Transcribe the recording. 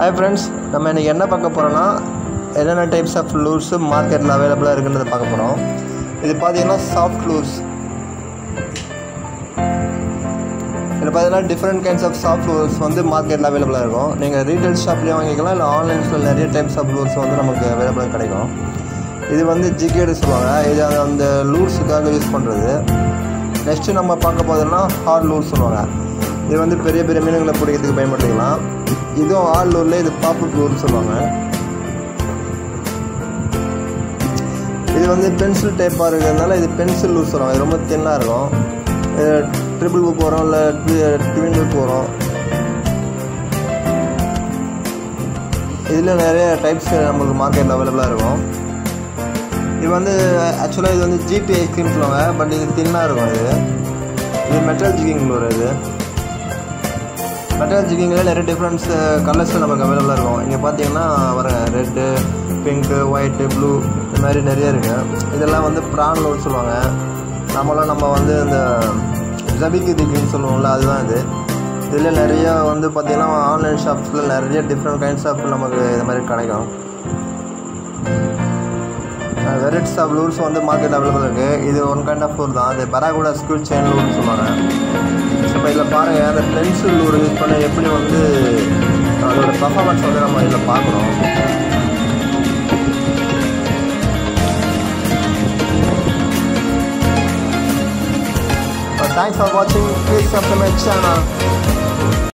hi friends நம்ம இன்றைக்கி என்ன பார்க்க போகிறோன்னா என்னென்ன டைப்ஸ் ஆஃப் லூர்ஸு மார்க்கெட்டில் அவைலபிளாக இருக்குன்றதை பார்க்க போகிறோம் இது பார்த்தீங்கன்னா சாஃப்ட் லூர்ஸ் இதில் பார்த்தீங்கன்னா different kinds of soft lures வந்து மார்க்கெட்டில் அவைலபிளாக இருக்கும் நீங்கள் ரீட்டைல் ஷாப்லேயும் வாங்கிக்கலாம் இல்லை ஆன்லைன்ஸில் நிறைய டைப்ஸ் ஆஃப் லூர்ஸ் வந்து நமக்கு அவைலபிளாக கிடைக்கும் இது வந்து ஜிகேடு சொல்லுவாங்க இது அந்த- அந்த லூர்ஸுக்காக யூஸ் பண்ணுறது நெக்ஸ்ட்டு நம்ம பார்க்க போதோம்னா ஹார்ட் லூர் சொல்லுவாங்க இது வந்து பெரிய பெரிய மீனுங்களை பிடிக்கிறதுக்கு பயன்படுத்திக்கலாம் இதுவும் ஆல் லூரில் இது பாப்பு லூர்னு சொல்லுவாங்க இது வந்து பென்சில் டைப்பாக இருக்கிறதுனால இது பென்சில் லூர் சொல்லுவாங்க இது ரொம்ப தின்னாக இருக்கும் இது ட்ரிபிள் புக் வரும் இல்லை ட்வின் புக் வரும் இதில் நிறைய டைப்ஸ் நமக்கு மார்க்கெட்டில் அவைலபிளாக இருக்கும் இது வந்து ஆக்சுவலாக இது வந்து ஜிபி ஐஸ்கிரீம் சொல்லுவாங்க பட் இது தின்னாக இருக்கும் இது இது மெட்டல் ஜிகிங் லூர் இது மெட்டல் ஜிகிங்கில் நிறைய டிஃப்ரெண்ட்ஸ் கலர்ஸ் நமக்கு அவைலபிளாக இருக்கும் இங்கே பார்த்தீங்கன்னா வர ரெட்டு பிங்க்கு ஒயிட்டு ப்ளூ இந்த மாதிரி நிறைய இருக்குது இதெல்லாம் வந்து ப்ரான் லோட் சொல்லுவாங்க நம்மளாம் நம்ம வந்து இந்த ஜபிக்கு திக்கின்னு சொல்லுவோம்ல அதுதான் இது இதில் நிறைய வந்து பார்த்திங்கன்னா ஆன்லைன் ஷாப்ஸில் நிறைய டிஃப்ரெண்ட் கைண்ட்ஸ் ஆஃப் நமக்கு இது மாதிரி கிடைக்கும் வெரைட்டிஸ் ஆஃப் லூர்ஸ் வந்து மார்க்கெட் அவைலபிள் இருக்குது இது ஒன் கைண்ட் ஆஃப் லூர் தான் அது பராகுடா ஸ்கூல் செயின் லூர்னு சொல்லுவாங்க இப்போ இதில் பாருங்கள் அந்த பென்சில் லூர் யூஸ் பண்ண எப்படி வந்து அதோட பர்ஃபார்மன்ஸ் வந்து நம்ம இதில் பார்க்குறோம் தேங்க்ஸ் ஃபார் வாட்சிங் ப்ளீஸ் சப்ஸ்கிரைப் மை சேனல்